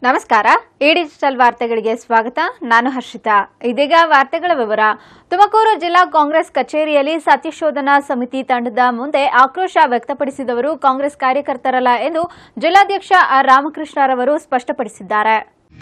ನಮಸ್ಕಾರ ಈ ಡಿಜಿಟಲ್ ವಾರ್ತೆಗಳಿಗೆ ಸ್ವಾಗತ ನಾನು ಹರ್ಷಿತಾ ಇದೀಗ ವಾರ್ತೆಗಳ ವಿವರ ತುಮಕೂರು ಜಿಲ್ಲಾ ಕಾಂಗ್ರೆಸ್ ಕಚೇರಿಯಲ್ಲಿ ಸತ್ಯಶೋಧನಾ ಸಮಿತಿ ತಂಡದ ಮುಂದೆ ಆಕ್ರೋಶ ವ್ಯಕ್ತಪಡಿಸಿದವರು ಕಾಂಗ್ರೆಸ್ ಕಾರ್ಯಕರ್ತರಲ್ಲ ಎಂದು ಜಿಲ್ಲಾಧ್ಯಕ್ಷ ಆರ್ ರಾಮಕೃಷ್ಣರವರು ಸ್ಪಷ್ಟಪಡಿಸಿದ್ದಾರೆ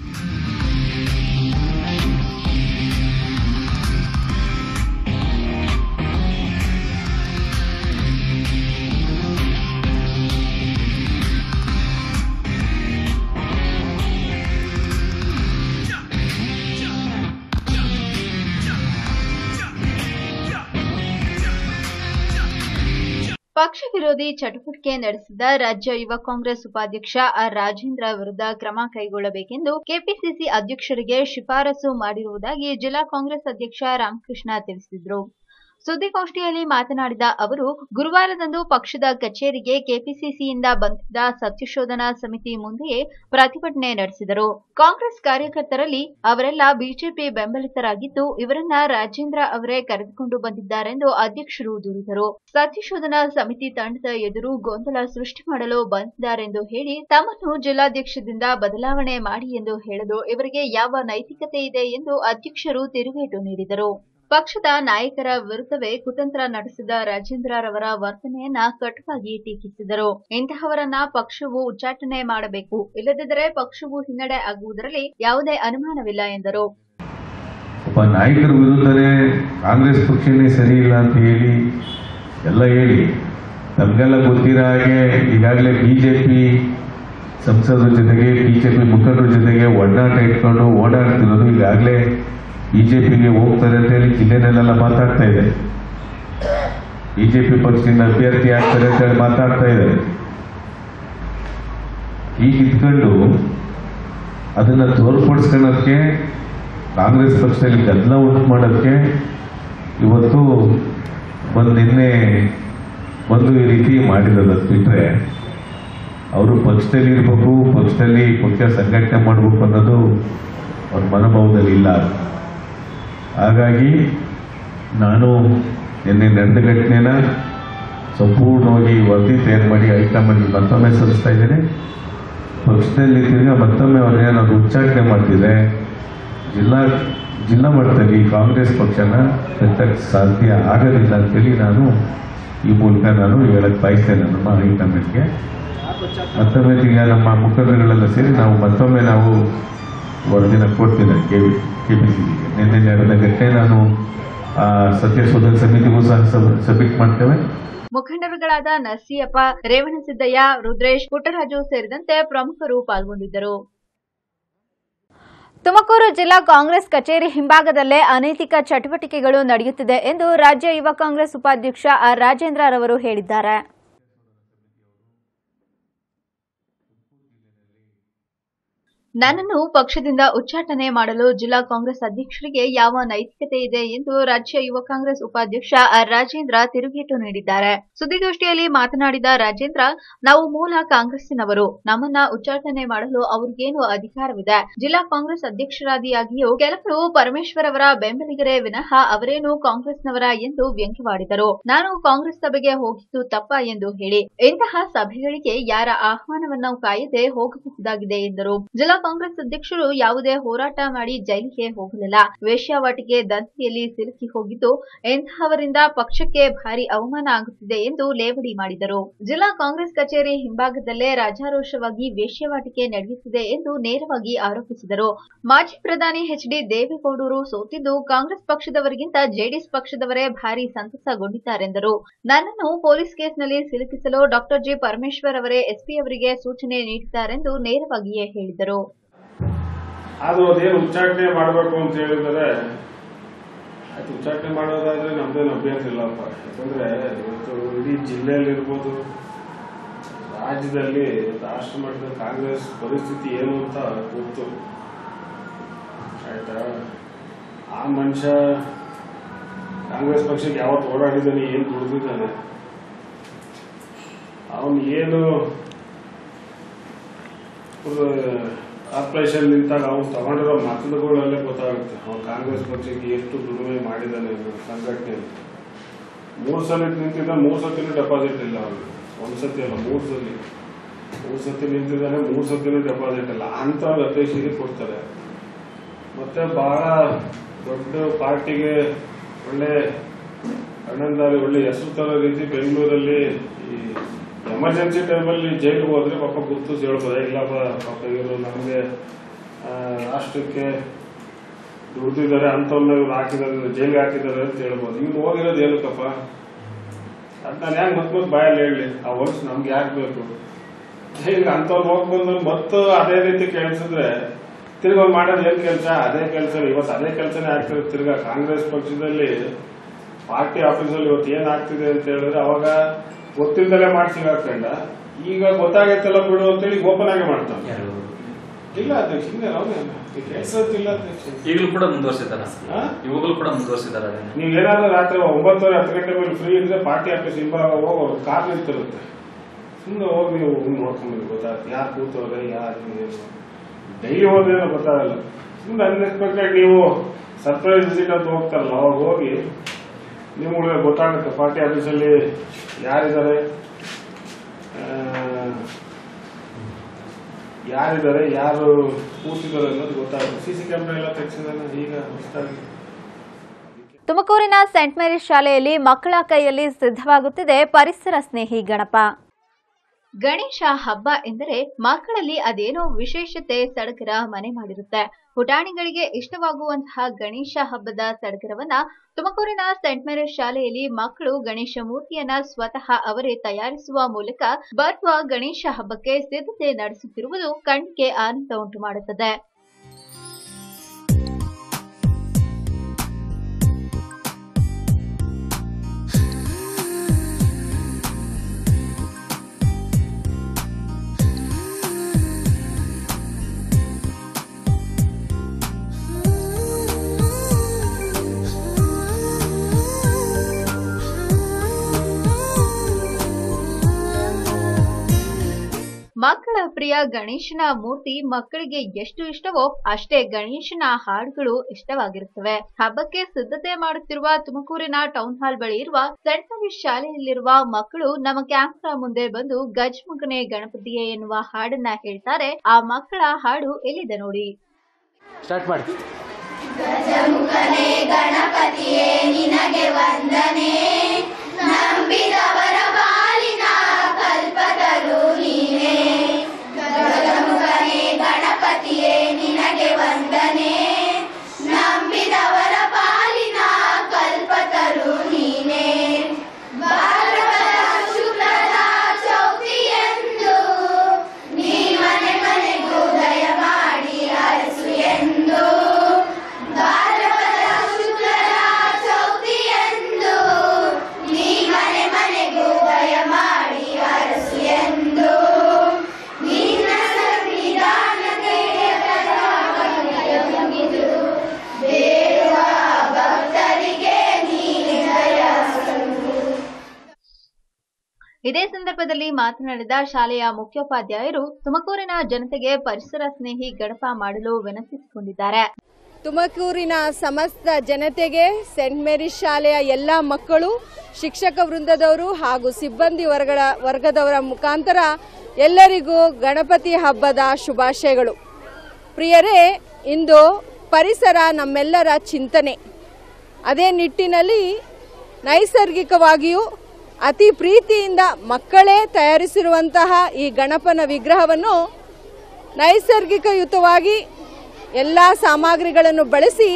ಪಕ್ಷ ವಿರೋಧಿ ಚಟುವಟಿಕೆ ನಡೆಸಿದ ರಾಜ್ಯ ಯುವ ಕಾಂಗ್ರೆಸ್ ಉಪಾಧ್ಯಕ್ಷ ಆರ್ ರಾಜೇಂದ್ರ ವಿರುದ್ಧ ಕ್ರಮ ಕೈಗೊಳ್ಳಬೇಕೆಂದು ಕೆಪಿಸಿಸಿ ಅಧ್ಯಕ್ಷರಿಗೆ ಶಿಫಾರಸು ಮಾಡಿರುವುದಾಗಿ ಜಿಲ್ಲಾ ಕಾಂಗ್ರೆಸ್ ಅಧ್ಯಕ್ಷ ರಾಮಕೃಷ್ಣ ತಿಳಿಸಿದರು ಸುದ್ದಿಗೋಷ್ಠಿಯಲ್ಲಿ ಮಾತನಾಡಿದ ಅವರು ಗುರುವಾರದಂದು ಪಕ್ಷದ ಕಚೇರಿಗೆ ಕೆಪಿಸಿಸಿಯಿಂದ ಬಂದಿದ್ದ ಸತ್ಯಶೋಧನಾ ಸಮಿತಿ ಮುಂದೆಯೇ ಪ್ರತಿಭಟನೆ ನಡೆಸಿದರು ಕಾಂಗ್ರೆಸ್ ಕಾರ್ಯಕರ್ತರಲ್ಲಿ ಅವರೆಲ್ಲ ಬಿಜೆಪಿ ಬೆಂಬಲಿತರಾಗಿದ್ದು ಇವರನ್ನ ರಾಜೇಂದ್ರ ಅವರೇ ಕರೆದುಕೊಂಡು ಬಂದಿದ್ದಾರೆಂದು ಅಧ್ಯಕ್ಷರು ದೂರಿದರು ಸತ್ಯಶೋಧನಾ ಸಮಿತಿ ತಂಡದ ಎದುರು ಗೊಂದಲ ಸೃಷ್ಟಿ ಮಾಡಲು ಬಂದಿದ್ದಾರೆಂದು ಹೇಳಿ ತಮ್ಮನ್ನು ಜಿಲ್ಲಾಧ್ಯಕ್ಷದಿಂದ ಬದಲಾವಣೆ ಮಾಡಿ ಎಂದು ಹೇಳಲು ಇವರಿಗೆ ಯಾವ ನೈತಿಕತೆ ಇದೆ ಎಂದು ಅಧ್ಯಕ್ಷರು ತಿರುಗೇಟು ನೀಡಿದರು ಪಕ್ಷದ ನಾಯಕರ ವಿರುದ್ಧವೇ ಕುತಂತ್ರ ನಡೆಸಿದ ರಾಜೇಂದ್ರರವರ ವರ್ತನೆಯನ್ನ ಕಟುವಾಗಿ ಟೀಕಿಸಿದರು ಇಂತಹವರನ್ನ ಪಕ್ಷವು ಉಚ್ಚಾಟನೆ ಮಾಡಬೇಕು ಇಲ್ಲದಿದ್ದರೆ ಪಕ್ಷವು ಹಿನ್ನಡೆ ಆಗುವುದರಲ್ಲಿ ಯಾವುದೇ ಅನುಮಾನವಿಲ್ಲ ಎಂದರು ಒಬ್ಬ ನಾಯಕರ ವಿರುದ್ಧನೇ ಕಾಂಗ್ರೆಸ್ ಪಕ್ಷನೇ ಸರಿ ಇಲ್ಲ ಅಂತ ಹೇಳಿ ಎಲ್ಲ ಹೇಳಿ ನಮಗೆಲ್ಲ ಗೊತ್ತಿರೋ ಹಾಗೆ ಈಗಾಗಲೇ ಬಿ ಜೆ ಪಿ ಸಂಸದರ ಜೊತೆಗೆ ಬಿ ಜೆ ಪಿ ಮುಖಂಡರ ಜೊತೆಗೆ ಒಡನಾಟ ಇಟ್ಕೊಂಡು ಓಡಾಡ್ತಿರೋದು ಈಗಾಗಲೇ ಬಿ ಜೆ ಪಿಗೆ ಹೋಗ್ತಾರೆ ಅಂತ ಹೇಳಿ ಜಿಲ್ಲೆನಲ್ಲೆಲ್ಲ ಮಾತಾಡ್ತಾ ಇದೆ ಬಿ ಜೆ ಪಿ ಪಕ್ಷದಿಂದ ಅಭ್ಯರ್ಥಿ ಆಗ್ತಾರೆ ಅಂತ ಹೇಳಿ ಮಾತಾಡ್ತಾ ಇದೆ ಈಗ ಇದ್ಕೊಂಡು ಅದನ್ನ ತೋರ್ಪಡಿಸ್ಕೊಳ್ಳೋದಕ್ಕೆ ಕಾಂಗ್ರೆಸ್ ಪಕ್ಷದಲ್ಲಿ ಗದ್ದಲ ಉಂಟು ಮಾಡೋದಕ್ಕೆ ಇವತ್ತು ಬಂದು ನಿನ್ನೆ ಬಂದು ಈ ರೀತಿ ಮಾಡಿರೋದು ಅದು ಬಿಟ್ಟರೆ ಅವರು ಪಕ್ಷದಲ್ಲಿ ಇರಬೇಕು ಪಕ್ಷದಲ್ಲಿ ಪಕ್ಷ ಸಂಘಟನೆ ಮಾಡಬೇಕು ಅನ್ನೋದು ಅವ್ರ ಮನೋಭಾವದಲ್ಲಿ ಇಲ್ಲ ಹಾಗಾಗಿ ನಾನು ನಿನ್ನೆ ನಡೆದ ಘಟನೆನ ಸಂಪೂರ್ಣವಾಗಿ ವರದಿ ತಯಾರು ಮಾಡಿ ಹೈಕಮಾಂಡ್ ಮತ್ತೊಮ್ಮೆ ಸಲ್ಲಿಸ್ತಾ ಇದ್ದೇನೆ ಪಕ್ಷದಲ್ಲಿ ತಿರ್ಗಾ ಮತ್ತೊಮ್ಮೆ ಅವ್ರನ್ನೇನಾದ್ರು ಉಚ್ಚಾಟನೆ ಮಾಡ್ತಿದ್ರೆ ಜಿಲ್ಲಾ ಜಿಲ್ಲಾ ಮಟ್ಟದಲ್ಲಿ ಕಾಂಗ್ರೆಸ್ ಪಕ್ಷನ ಕಟ್ಟಕ್ಕೆ ಸಾಧ್ಯ ಆಗೋದಿಲ್ಲ ಅಂತೇಳಿ ನಾನು ಈ ಮೂಲಕ ನಾನು ಹೇಳಕ್ ಬಯಸ್ತೇನೆ ನಮ್ಮ ಹೈಕಮಾಂಡ್ಗೆ ಮತ್ತೊಮ್ಮೆ ಈಗ ನಮ್ಮ ಮುಖಂಡರುಗಳೆಲ್ಲ ಸೇರಿ ನಾವು ಮತ್ತೊಮ್ಮೆ ನಾವು ವರದಿನ ಕೊಡ್ತೀನಿ ಕೆ ಕೆ ಪಿ ಸಿ ನಿನ್ನೆ ನಡೆದ ಘಟನೆ ನಾನು ಆ, ಸತ್ಯಶೋಧನ ಸಮಿತಿಗೂ ಸಹ ಸಬ್ಮಿಟ್ ಮಾಡ್ತೇವೆ ಮುಖಂಡರುಗಳಾದ ನರಸಿಯಪ್ಪ ರೇವಣಸಿದ್ದಯ್ಯ ರುದ್ರೇಶ್ ಪುಟ್ಟರಾಜು ಸೇರಿದಂತೆ ಪ್ರಮುಖರು ಪಾಲ್ಗೊಂಡಿದ್ದರು ತುಮಕೂರು ಜಿಲ್ಲಾ ಕಾಂಗ್ರೆಸ್ ಕಚೇರಿ ಹಿಂಭಾಗದಲ್ಲೇ ಅನೈತಿಕ ಚಟುವಟಿಕೆಗಳು ನಡೆಯುತ್ತಿದೆ ಎಂದು ರಾಜ್ಯ ಯುವ ಕಾಂಗ್ರೆಸ್ ಉಪಾಧ್ಯಕ್ಷ ಆರ್ ರಾಜೇಂದ್ರ ರವರು ಹೇಳಿದ್ದಾರೆ ನನ್ನನ್ನು ಪಕ್ಷದಿಂದ ಉಚ್ಚಾಟನೆ ಮಾಡಲು ಜಿಲ್ಲಾ ಕಾಂಗ್ರೆಸ್ ಅಧ್ಯಕ್ಷರಿಗೆ ಯಾವ ನೈತಿಕತೆ ಇದೆ ಎಂದು ರಾಜ್ಯ ಯುವ ಕಾಂಗ್ರೆಸ್ ಉಪಾಧ್ಯಕ್ಷ ಆರ್ ರಾಜೇಂದ್ರ ತಿರುಗೇಟು ನೀಡಿದ್ದಾರೆ ಸುದ್ದಿಗೋಷ್ಠಿಯಲ್ಲಿ ಮಾತನಾಡಿದ ರಾಜೇಂದ್ರ ನಾವು ಮೂಲ ಕಾಂಗ್ರೆಸ್ಸಿನವರು ನಮ್ಮನ್ನ ಉಚ್ಚಾಟನೆ ಮಾಡಲು ಅವ್ರಿಗೇನು ಅಧಿಕಾರವಿದೆ ಜಿಲ್ಲಾ ಕಾಂಗ್ರೆಸ್ ಅಧ್ಯಕ್ಷರಾದಿಯಾಗಿಯೂ ಕೆಲವರು ಪರಮೇಶ್ವರ್ ಅವರ ಬೆಂಬಲಿಗರೇ ವಿನಃ ಅವರೇನು ಕಾಂಗ್ರೆಸ್ನವರ ಎಂದು ವ್ಯಂಗ್ಯವಾಡಿದರು ನಾನು ಕಾಂಗ್ರೆಸ್ ಸಭೆಗೆ ಹೋಗಿದ್ದು ತಪ್ಪ ಎಂದು ಹೇಳಿ ಇಂತಹ ಸಭೆಗಳಿಗೆ ಯಾರ ಆಹ್ವಾನವನ್ನು ಕಾಯದೆ ಹೋಗಬಹುದಾಗಿದೆ ಎಂದರು ಜಿಲ್ಲಾ ಕಾಂಗ್ರೆಸ್ ಅಧ್ಯಕ್ಷರು ಯಾವುದೇ ಹೋರಾಟ ಮಾಡಿ ಜೈಲಿಗೆ ಹೋಗಲಿಲ್ಲ ವೇಶ್ಯಾವಾಟಿಕೆ ದಂಧೆಯಲ್ಲಿ ಸಿಲುಕಿ ಹೋಗಿದ್ದು ಇಂತಹವರಿಂದ ಪಕ್ಷಕ್ಕೆ ಭಾರಿ ಅವಮಾನ ಆಗುತ್ತಿದೆ ಎಂದು ಲೇವಡಿ ಮಾಡಿದರು ಜಿಲ್ಲಾ ಕಾಂಗ್ರೆಸ್ ಕಚೇರಿ ಹಿಂಭಾಗದಲ್ಲೇ ರಾಜಾರೋಷವಾಗಿ ವೇಶ್ಯಾವಾಟಿಕೆ ನಡೆಯುತ್ತಿದೆ ಎಂದು ನೇರವಾಗಿ ಆರೋಪಿಸಿದರು ಮಾಜಿ ಪ್ರಧಾನಿ ಎಚ್ ಡಿ ದೇವೇಗೌಡರು ಸೋತಿದ್ದು ಕಾಂಗ್ರೆಸ್ ಪಕ್ಷದವರಿಗಿಂತ ಜೆಡಿಎಸ್ ಪಕ್ಷದವರೇ ಭಾರಿ ಸಂತಸಗೊಂಡಿದ್ದಾರೆಂದರು ನನ್ನನ್ನು ಪೊಲೀಸ್ ಕೇಸ್ನಲ್ಲಿ ಸಿಲುಕಿಸಲು ಡಾಕ್ಟರ್ ಜಿ ಪರಮೇಶ್ವರ್ ಅವರೇ ಎಸ್ಪಿ ಅವರಿಗೆ ಸೂಚನೆ ನೀಡಿದ್ದಾರೆಂದು ನೇರವಾಗಿಯೇ ಹೇಳಿದರು ಆದ್ರೂ ಅದೇನು ಉಚ್ಚಾಟನೆ ಮಾಡಬೇಕು ಅಂತ ಹೇಳಿದರೆ ಆಯ್ತು ಉಚ್ಚಾಟನೆ ಮಾಡೋದಾದ್ರೆ ನಮ್ದೇನು ಅಭ್ಯಾಸ ಇಲ್ಲಪ್ಪ ಯಾಕಂದ್ರೆ ಇವತ್ತು ಇಡೀ ಜಿಲ್ಲೆಯಲ್ಲಿರ್ಬೋದು ರಾಜ್ಯದಲ್ಲಿ ರಾಷ್ಟ್ರ ಮಟ್ಟದ ಕಾಂಗ್ರೆಸ್ ಪರಿಸ್ಥಿತಿ ಏನು ಅಂತ ಗೊತ್ತು ಆಯ್ತಾ ಆ ಮನುಷ್ಯ ಕಾಂಗ್ರೆಸ್ ಪಕ್ಷಕ್ಕೆ ಯಾವತ್ತು ಓಡಾಡಿದ್ದಾನೆ ಏನು ದುಡಿದಿದ್ದಾನೆ ಅವನು ಏನು ಆಪರೇಷನ್ ನಿಂತಾಗ ಅವ್ನು ತಗೊಂಡಿರೋ ಮತಗಳಲ್ಲೇ ಗೊತ್ತಾಗುತ್ತೆ ಅವ್ನು ಕಾಂಗ್ರೆಸ್ ಪಕ್ಷಕ್ಕೆ ಎಷ್ಟು ದುಡಿಮೆ ಮಾಡಿದ್ದಾನೆ ಅನ್ನೋದು ಸಂಘಟನೆ ಮೂರು ಸಲ ನಿಂತಿದ್ದ ಮೂರು ಸತಿನೂ ಡೆಪಾಸಿಟ್ ಇಲ್ಲ ಅವನಿಗೆ ಒಂದು ಸತಿ ಅಲ್ಲ ಮೂರು ಸಲ ಮೂರು ಸತಿ ನಿಂತಿದ್ದಾನೆ ಮೂರು ಸತಿನೂ ಡೆಪಾಸಿಟ್ ಇಲ್ಲ ಅಂಥವ್ರು ಅಧ್ಯಕ್ಷರಿಗೆ ಕೊಡ್ತಾರೆ ಮತ್ತೆ ಬಹಳ ದೊಡ್ಡ ಪಾರ್ಟಿಗೆ ಒಳ್ಳೆ ಅಣ್ಣಂದಾರಿ ಒಳ್ಳೆ ಹೆಸರು ತರೋ ರೀತಿ ಬೆಂಗಳೂರಲ್ಲಿ ಈ ಎಮರ್ಜೆನ್ಸಿ ಟೈಮಲ್ಲಿ ಜೈಲಿಗೆ ಹೋದ್ರೆ ಪಾಪ ಗುರ್ತು ಹೇಳ್ಬೋದು ಇಲ್ಲಪ್ಪ ಪಾಪ ಇವರು ನಮಗೆ ರಾಷ್ಟ್ರಕ್ಕೆ ದುಡ್ದಿದ್ದಾರೆ ಅಂಥವ್ರನ್ನ ಇವ್ರು ಹಾಕಿದ್ದಾರೆ ಜೈಲಿಗೆ ಹಾಕಿದ್ದಾರೆ ಅಂತ ಹೇಳ್ಬೋದು ಇವ್ನು ಹೋಗಿರೋದು ಏನಕ್ಕಪ್ಪ ಅದ್ ನಾನು ಯಾಕೆ ಮತ್ ಮತ್ ಬಾಯಲ್ಲಿ ಹೇಳಿ ಆ ವರ್ಷ ನಮ್ಗೆ ಯಾಕೆ ಬೇಕು ಈಗ ಅಂಥವ್ರು ಹೋಗಿ ಬಂದು ಮತ್ತು ಅದೇ ರೀತಿ ಕೇಳಿಸಿದ್ರೆ ತಿರ್ಗಿ ಅವ್ರು ಮಾಡೋದು ಏನ್ ಕೆಲಸ ಅದೇ ಕೆಲಸ ಇವತ್ತು ಅದೇ ಕೆಲಸನೇ ಆಗ್ತಿರೋದು ತಿರ್ಗಾ ಕಾಂಗ್ರೆಸ್ ಪಕ್ಷದಲ್ಲಿ ಪಾರ್ಟಿ ಆಫೀಸಲ್ಲಿ ಇವತ್ತು ಏನ್ ಆಗ್ತಿದೆ ಅಂತ ಹೇಳಿದ್ರೆ ಅವಾಗ ಗೊತ್ತಿಲ್ದಲೇ ಮಾಡಿ ಸಿಗಾಕೊಂಡ ಈಗ ಗೊತ್ತಾಗೈತಲ್ಲ ಬಿಡು ಅಂತೇಳಿ ಓಪನ್ ಆಗಿ ಮಾಡ್ತಾನೆ ಇಲ್ಲ ಅಧ್ಯಕ್ಷ ಹಿಂಗೆ ಅವನೇ ಕೆಲಸದಿಲ್ಲ ಅಧ್ಯಕ್ಷ ಈಗಲೂ ಕೂಡ ಮುಂದುವರಿಸಿದಾರ ಹಾ? ಇವಾಗಲೂ ಕೂಡ ಮುಂದುವರಿಸಿದಾರ ಅದನ್ನ ನೀವು ಏನಾದ್ರೂ ರಾತ್ರಿ ಒಂಬತ್ತುವರೆ ಹತ್ತು ಗಂಟೆ ಮೇಲೆ ಫ್ರೀ ಇದ್ರೆ ಪಾರ್ಟಿ ಆಫೀಸ್ ಹಿಂಭಾಗ ಹೋಗಿ ಅವ್ರ ಕಾರ್ ನಿಂತಿರುತ್ತೆ ಸುಮ್ಮನೆ ಹೋಗಿ ನೀವು ನೋಡ್ಕೊಂಡು ಗೊತ್ತಾಗುತ್ತೆ ಯಾರು ಕೂತವ್ರೆ ಯಾರು ಡೈಲಿ ಹೋದ್ರೇನೋ ಗೊತ್ತಾಗಲ್ಲ ಸುಮ್ಮನೆ ಅನ್ಎಕ್ಸ್ಪೆಕ್ಟೆಡ್ ನೀವು ಸರ್ಪ್ರೈಸ್ ವಿಸಿಟ್ ಅಂತ ಹೋಗ್ತಾರಲ್ಲ ಅವಾಗ ಹೋಗಿ ನಿಮ್ಗೆ ಗೊತ್ತಾಗುತ್ತೆ ಪಾರ್ಟಿ ಆಫೀಸಲ್ಲಿ ಯಾರಿದ್ದಾರೆ ಆ, ಯಾರಿದ್ದಾರೆ ಯಾರು ಕೂತಿದ್ದಾರೆ ಅನ್ನೋದು ಗೊತ್ತಾಗುತ್ತೆ ಸಿ ಸಿ ಕ್ಯಾಮ್ರಾ ಎಲ್ಲ ತೆಗ್ಸಿದಾನೆ ಈಗ ಹೊಸದಾಗಿ ತುಮಕೂರಿನ ಸೆಂಟ್ ಮೇರಿಸ್ ಶಾಲೆಯಲ್ಲಿ ಮಕ್ಕಳ ಕೈಯಲ್ಲಿ ಸಿದ್ಧವಾಗುತ್ತಿದೆ ಪರಿಸರ ಸ್ನೇಹಿ ಗಣಪ ಗಣೇಶ ಹಬ್ಬ ಎಂದರೆ ಮಕ್ಕಳಲ್ಲಿ ಅದೇನೋ ವಿಶೇಷತೆ ಸಡಗರ ಮನೆ ಮಾಡಿರುತ್ತೆ ಪುಟಾಣಿಗಳಿಗೆ ಇಷ್ಟವಾಗುವಂತಹ ಗಣೇಶ ಹಬ್ಬದ ಸಡಗರವನ್ನ ತುಮಕೂರಿನ ಸೆಂಟ್ ಮೇರಿಸ್ ಶಾಲೆಯಲ್ಲಿ ಮಕ್ಕಳು ಗಣೇಶ ಮೂರ್ತಿಯನ್ನ ಸ್ವತಃ ಅವರೇ ತಯಾರಿಸುವ ಮೂಲಕ ಬರುವ ಗಣೇಶ ಹಬ್ಬಕ್ಕೆ ಸಿದ್ಧತೆ ನಡೆಸುತ್ತಿರುವುದು ಕಣ್ಣಿಗೆ ಆನಂದ ಉಂಟು ಮಾಡುತ್ತದೆ ಮಕ್ಕಳ ಪ್ರಿಯ ಗಣೇಶನ ಮೂರ್ತಿ ಮಕ್ಕಳಿಗೆ ಎಷ್ಟು ಇಷ್ಟವೋ ಅಷ್ಟೇ ಗಣೇಶನ ಹಾಡುಗಳು ಇಷ್ಟವಾಗಿರುತ್ತವೆ ಹಬ್ಬಕ್ಕೆ ಸಿದ್ಧತೆ ಮಾಡುತ್ತಿರುವ ತುಮಕೂರಿನ ಟೌನ್ ಹಾಲ್ ಬಳಿ ಇರುವ ಸೆಂಟ್ ಮೇರಿಸ್ ಶಾಲೆಯಲ್ಲಿರುವ ಮಕ್ಕಳು ನಮ್ಮ ಕ್ಯಾಮ್ರಾ ಮುಂದೆ ಬಂದು ಗಜಮುಖನೆ ಗಣಪತಿಯೇ ಎನ್ನುವ ಹಾಡನ್ನ ಹೇಳ್ತಾರೆ ಆ ಮಕ್ಕಳ ಹಾಡು ಎಲ್ಲಿದೆ ನೋಡಿ ಸ್ಟಾರ್ಟ್ ಮಾಡಿ ಇದೇ ಸಂದರ್ಭದಲ್ಲಿ ಮಾತನಾಡಿದ ಶಾಲೆಯ ಮುಖ್ಯೋಪಾಧ್ಯಾಯರು ತುಮಕೂರಿನ ಜನತೆಗೆ ಪರಿಸರ ಸ್ನೇಹಿ ಗಣಪ ಮಾಡಲು ವಿನಂತಿಸಿಕೊಂಡಿದ್ದಾರೆ ತುಮಕೂರಿನ ಸಮಸ್ತ ಜನತೆಗೆ ಸೆಂಟ್ ಮೇರಿಸ್ ಶಾಲೆಯ ಎಲ್ಲ ಮಕ್ಕಳು ಶಿಕ್ಷಕ ವೃಂದದವರು ಹಾಗೂ ಸಿಬ್ಬಂದಿ ವರ್ಗದ ವರ್ಗದವರ ಮುಖಾಂತರ ಎಲ್ಲರಿಗೂ ಗಣಪತಿ ಹಬ್ಬದ ಶುಭಾಶಯಗಳು ಪ್ರಿಯರೇ ಇಂದು ಪರಿಸರ ನಮ್ಮೆಲ್ಲರ ಚಿಂತನೆ ಅದೇ ನಿಟ್ಟಿನಲ್ಲಿ ನೈಸರ್ಗಿಕವಾಗಿಯೂ ಅತಿ ಪ್ರೀತಿಯಿಂದ ಮಕ್ಕಳೇ ತಯಾರಿಸಿರುವಂತಹ ಈ ಗಣಪನ ವಿಗ್ರಹವನ್ನು ನೈಸರ್ಗಿಕಯುತವಾಗಿ ಎಲ್ಲ ಸಾಮಗ್ರಿಗಳನ್ನು ಬಳಸಿ